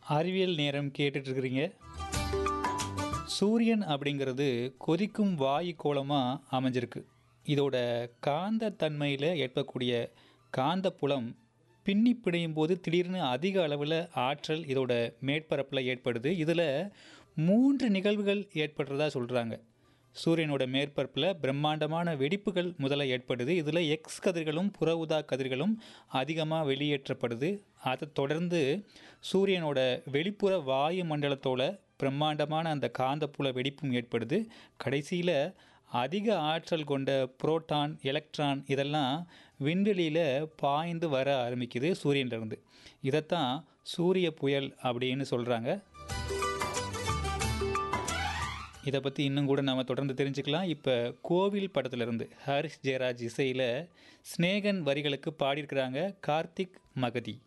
அறிவியல் நேரம் கேட்டுட்டு இருக்கிறீங்க சூரியன் அப்படிங்கிறது கொதிக்கும் வாயு கோலமாக அமைஞ்சிருக்கு இதோட காந்த தன்மையில் ஏற்படக்கூடிய காந்தப்புலம் பின்னி பிணையும் போது திடீர்னு அதிக அளவில் ஆற்றல் இதோட மேற்பரப்பில் ஏற்படுது இதில் மூன்று நிகழ்வுகள் ஏற்படுறதா சொல்கிறாங்க சூரியனோட மேற்பரப்பில் பிரம்மாண்டமான வெடிப்புகள் முதல்ல ஏற்படுது இதில் எக்ஸ் கதிர்களும் புற ஊதா கதிர்களும் அதிகமாக வெளியேற்றப்படுது அதை தொடர்ந்து சூரியனோட வெளிப்புற வாயு மண்டலத்தோட பிரம்மாண்டமான அந்த காந்தப்புல வெடிப்பும் ஏற்படுது கடைசியில் அதிக ஆற்றல் கொண்ட புரோட்டான் எலக்ட்ரான் இதெல்லாம் விண்வெளியில் பாய்ந்து வர ஆரம்பிக்குது சூரியன்லேருந்து இதைத்தான் சூரிய புயல் அப்படின்னு சொல்கிறாங்க இதை பற்றி இன்னும் கூட நாம் தொடர்ந்து தெரிஞ்சுக்கலாம் இப்போ கோவில் படத்துலேருந்து ஹரிஷ் ஜெயராஜ் இசையில் ஸ்னேகன் வரிகளுக்கு பாடியிருக்கிறாங்க கார்த்திக் மகதி